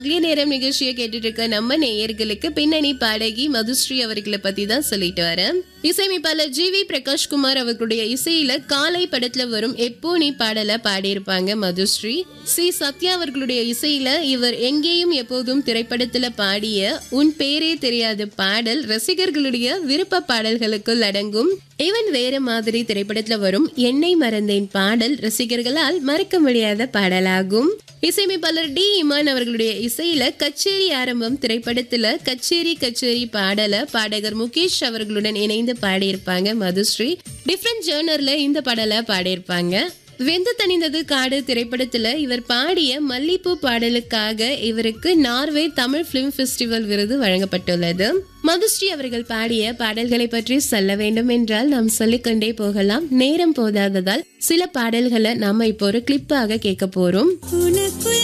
மகளிய நேரம் நிகழ்ச்சியை கேட்டுட்டு இருக்க நம்ம நேயர்களுக்கு பின்னணி பாடகி மதுஸ்ரீ அவர்களை பத்தி தான் சொல்லிட்டு வரேன் இசையமைப்பாளர் ஜி வி பிரகாஷ்குமார் அவர்களுடைய இசையில காலை படத்துல வரும் எப்போ நீ பாடல பாடியிருப்பாங்க மதுஸ்ரீ சி சத்யா அவர்களுடைய இசையில இவர் எங்கேயும் எப்போதும் திரைப்படத்துல பாடிய உன் பேரே தெரியாத பாடல் ரசிகர்களுடைய விருப்ப பாடல்களுக்குள் அடங்கும் இவன் வேற மாதிரி திரைப்படத்துல வரும் என்னை மறந்தேன் பாடல் ரசிகர்களால் மறக்க முடியாத பாடலாகும் இசையமைப்பாளர் டி இமான் அவர்களுடைய இசையில கச்சேரி ஆரம்பம் திரைப்படத்துல கச்சேரி கச்சேரி பாடல பாடகர் முகேஷ் அவர்களுடன் இணைந்து பாடியிருப்பாங்க மதுஸ்ரீ டிஃப்ரெண்ட் ஜேர்னர்ல இந்த பாடலை பாடியிருப்பாங்க வெந்து தணிந்தது காடு திரைப்படத்துல இவர் பாடிய மல்லிப்பூ பாடலுக்காக இவருக்கு நார்வே தமிழ் பிலிம் ஃபெஸ்டிவல் விருது வழங்கப்பட்டுள்ளது மதுஸ்ரீ அவர்கள் பாடிய பாடல்களை பற்றி சொல்ல வேண்டும் என்றால் நாம் சொல்லிக்கொண்டே போகலாம் நேரம் போதாததால் சில பாடல்களை நாம இப்போ ஒரு கிளிப்பாக கேட்க போறோம் உனக்குள்